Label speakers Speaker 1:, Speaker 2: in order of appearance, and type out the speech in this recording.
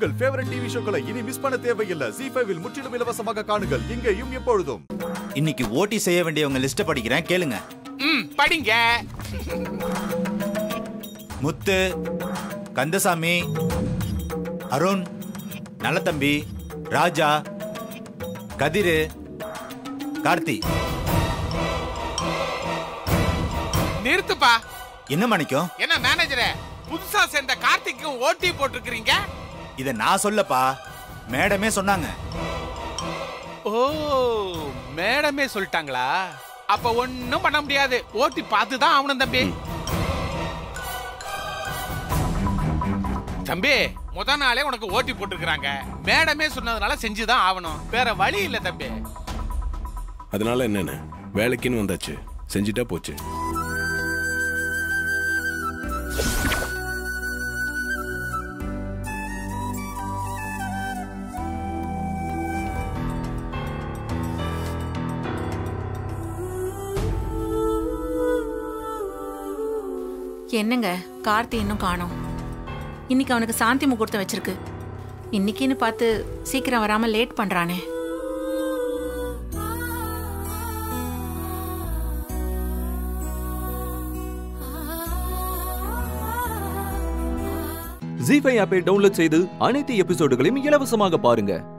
Speaker 1: உங்கள் favourite TV ஷோக்களை இனி miss பண்ண தேவையில்லை ஜி ஃபைவில் முற்றிலும் இலவசமாக காணுங்கள் இங்கேயும் எப்பொழுதும்
Speaker 2: இன்னைக்கு ஓட்டி செய்ய வேண்டியவங்க லிஸ்ட் படிக்கிறேன் கேளுங்க
Speaker 3: ம் படிங்க
Speaker 2: முத்து கந்தசாமி அருண் நல்லதம்பி ராஜா கதிரு கார்த்தி
Speaker 3: நிறுத்துப்பா
Speaker 2: என்ன மணிக்கும்
Speaker 3: என்ன மேனேஜரே புதுசா சேர்ந்த கார்த்திக்கும் ஓட்டி போட்டிருக்கிறீங்க
Speaker 2: இத நான் சொல்லப்பா மேடமே சொன்னாங்க
Speaker 3: ஓ மேடமே சொல்லிட்டாங்களா அப்ப ஒண்ணும் பண்ண முடியாது ஓட்டி பார்த்து தான் ஆகணும் தம்பி தம்பி முத நாளே உனக்கு ஓட்டி போட்டிருக்கிறாங்க மேடமே சொன்னதுனால செஞ்சுதான் ஆகணும் வேற வழி இல்ல தம்பி
Speaker 4: அதனால என்னன்னு வேலைக்குன்னு வந்தாச்சு செஞ்சுட்டா போச்சு
Speaker 5: என்னங்க கார்த்தி இன்னும் காணோம் இன்னைக்கு அவனுக்கு சாந்தி முகூர்த்தம் வச்சிருக்கு இன்னைக்குன்னு பார்த்து சீக்கிரம் வராம லேட் பண்றானே
Speaker 6: ஜி ஃபைவ் ஆப்பை டவுன்லோட் செய்து அனைத்து எபிசோடுகளையும் இலவசமாக பாருங்க